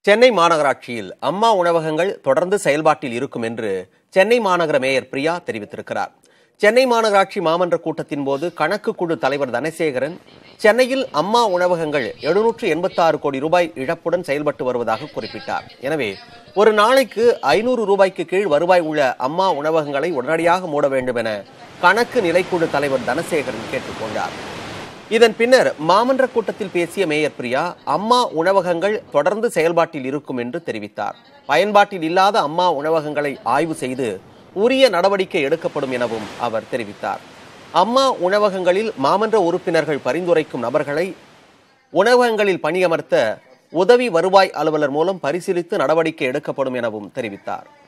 சென்னை மாநகராட்சியில் அம்மா உணவகங்கள் தொடர்ந்து செயல்பாட்டில் இருக்கும் என்று சென்னை மாநகர மேயர் பிரியா தெரிவித்திருக்கிறார் சென்னை மாநகராட்சி மாமன்ற கூட்டத்தின் போது கணக்கு குழு தலைவர் தனசேகரன் சென்னையில் அம்மா உணவகங்கள் எழுநூற்று எண்பத்தாறு கோடி ரூபாய் இழப்புடன் செயல்பட்டு வருவதாக குறிப்பிட்டார் எனவே ஒரு நாளைக்கு ஐநூறு ரூபாய்க்கு கீழ் வருவாய் உள்ள அம்மா உணவகங்களை உடனடியாக மூட வேண்டும் என கணக்கு நிலைக்குழு தலைவர் தனசேகரன் கேட்டுக்கொண்டார் இதன் பின்னர் மாமன்ற கூட்டத்தில் பேசிய மேயர் பிரியா அம்மா உணவகங்கள் தொடர்ந்து செயல்பாட்டில் இருக்கும் என்று தெரிவித்தார் பயன்பாட்டில் இல்லாத அம்மா உணவகங்களை ஆய்வு செய்து உரிய நடவடிக்கை எடுக்கப்படும் எனவும் அவர் தெரிவித்தார் அம்மா உணவகங்களில் மாமன்ற உறுப்பினர்கள் பரிந்துரைக்கும் நபர்களை உணவகங்களில் பணியமர்த்த உதவி வருவாய் அலுவலர் மூலம் பரிசீலித்து நடவடிக்கை எடுக்கப்படும் எனவும் தெரிவித்தார்